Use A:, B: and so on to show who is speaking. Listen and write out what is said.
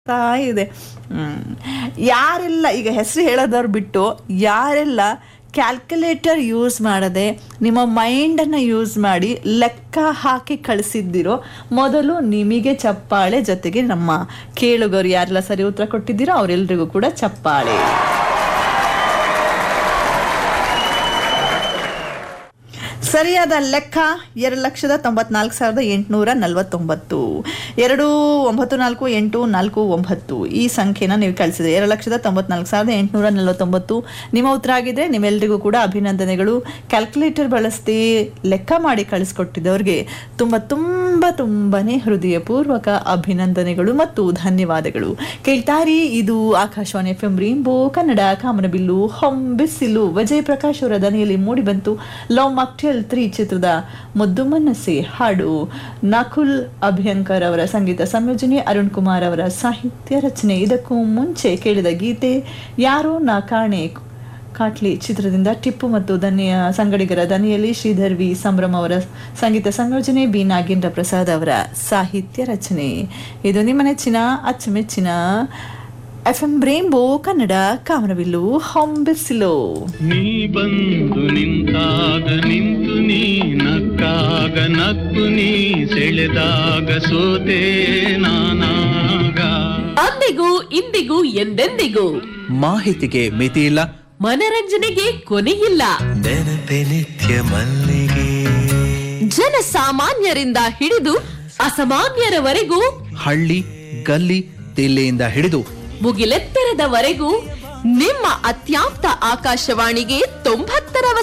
A: ಆಗ್ತಾ ಇದೆ ಹ್ಮ್. ಯಾರೆಲ್ಲ ಈಗ ಹೆಸರು ಹೇಳೋದವ್ರು ಬಿಟ್ಟು ಯಾರೆಲ್ಲ ಕ್ಯಾಲ್ಕುಲೇಟರ್ ಯೂಸ್ ಮಾಡದೆ ನಿಮ್ಮ ಮೈಂಡನ್ನು ಯೂಸ್ ಮಾಡಿ ಲೆಕ್ಕ ಹಾಕಿ ಕಳಿಸಿದ್ದೀರೋ ಮೊದಲು ನಿಮಗೆ ಚಪ್ಪಾಳೆ ಜೊತೆಗೆ ನಮ್ಮ ಕೇಳುಗರು ಯಾರೆಲ್ಲ ಸರಿ ಉತ್ತರ ಕೊಟ್ಟಿದ್ದೀರೋ ಅವರೆಲ್ಲರಿಗೂ ಕೂಡ ಚಪ್ಪಾಳೆ ಸರಿಯಾದ ಲೆಕ್ಕ ಎರಡು ಲಕ್ಷದ ತೊಂಬತ್ನಾಲ್ಕು ಸಾವಿರದ ಎಂಟುನೂರ ನಲವತ್ತೊಂಬತ್ತು ಎರಡು ಒಂಬತ್ತು ನಾಲ್ಕು ಎಂಟು ನಾಲ್ಕು ಒಂಬತ್ತು ಈ ಸಂಖ್ಯೆನ ನೀವು ಕಳಿಸಿದೆ ಎರಡು ಲಕ್ಷದ ತೊಂಬತ್ನಾಲ್ಕು ಸಾವಿರದ ಎಂಟುನೂರ ನಲವತ್ತೊಂಬತ್ತು ನಿಮ್ಮ ಉತ್ತರ ಆಗಿದೆ ನಿಮ್ಮೆಲ್ಲರಿಗೂ ಕೂಡ ಅಭಿನಂದನೆಗಳು ಕ್ಯಾಲ್ಕುಲೇಟರ್ ಬಳಸ್ತಿ ಲೆಕ್ಕ ಮಾಡಿ ಕಳಿಸ್ಕೊಟ್ಟಿದ್ದವ್ರಿಗೆ ತುಂಬ ತುಂಬ ತುಂಬನೇ ಹೃದಯಪೂರ್ವಕ ಅಭಿನಂದನೆಗಳು ಮತ್ತು ಧನ್ಯವಾದಗಳು ಕೇಳ್ತಾರಿ ಇದು Akashvani F M rainbow Kannada ಕಾಮನಬಿಲ್ಲು ಹೊಂಬಿಸಿಲು ವಿಜಯ್ ಪ್ರಕಾಶ್ ಅವರ ದನಿಯಲ್ಲಿ ಮೂಡಿಬಂತು ಲವ್ ಮಕ್ಟೆಲ್ ತ್ರೀ ಚಿತ್ರದ ಮುದ್ದು ಮನಸ್ಸೆ ಹಾಡು ನಕುಲ್ ಅಭ್ಯಂಕರ್ ಅವರ ಸಂಗೀತ ಸಂಯೋಜನೆ ಅರುಣ್ ಕುಮಾರ್ ಅವರ ಸಾಹಿತ್ಯ ರಚನೆ ಇದಕ್ಕೂ ಮುಂಚೆ ಕೇಳಿದ ಗೀತೆ ಯಾರೋ ನಾ ಕಾಣೆ ಕಾಟ್ಲಿ ಚಿತ್ರದಿಂದ ಟಿಪ್ಪು ಮತ್ತು ದನಿಯ ಸಂಗಡಿಗರ ದನಿಯಲ್ಲಿ ಶ್ರೀಧರ್ ವಿ ಸಂಭ್ರಮ್ ಅವರ ಸಂಗೀತ ಸಂಯೋಜನೆ ಬಿ ನಾಗೇಂದ್ರ ಪ್ರಸಾದ್ ಅವರ ಸಾಹಿತ್ಯ ರಚನೆ ಇದು ನಿಮ್ಮ ನೆಚ್ಚಿನ ಅಚ್ಚುಮೆಚ್ಚಿನ ಎಫ್ ಎಂ ಬ್ರೇಂಬೋ ಕನ್ನಡ ಕಾಮನಬಿಲ್ಲು ಹೊಂಬಿಸಿಲು
B: ನೀ ಬಂದು ನಿಂತಾಗ ನಿಂತು ನೀ ನಕ್ಕಾಗ ನಕ್ಕು ನೀ ಸೆಳೆದಾಗ ಸೋತೆ ನಾನಾಗ
C: ಅಂದಿಗೂ ಇಂದಿಗೂ ಎಂದೆಂದಿಗೂ
D: ಮಾಹಿತಿಗೆ ಮಿತಿಯಿಲ್ಲ
C: ಮನರಂಜನೆಗೆ ಕೊನೆಯಿಲ್ಲ
E: ನೆನಪೆ ನಿತ್ಯ ಮಲ್ಲಿಗೆ
C: ಜನಸಾಮಾನ್ಯರಿಂದ ಹಿಡಿದು ಅಸಾಮಾನ್ಯರವರೆಗೂ
D: ಹಳ್ಳಿ ಗಲ್ಲಿ ತಿಲ್ಲೆಯಿಂದ ಹಿಡಿದು
C: ಮುಗಿಲೆತ್ತರದವರೆಗೂ ನಿಮ್ಮ ಅತ್ಯಾಪ್ತ ಆಕಾಶವಾಣಿಗೆ ತೊಂಬತ್ತರ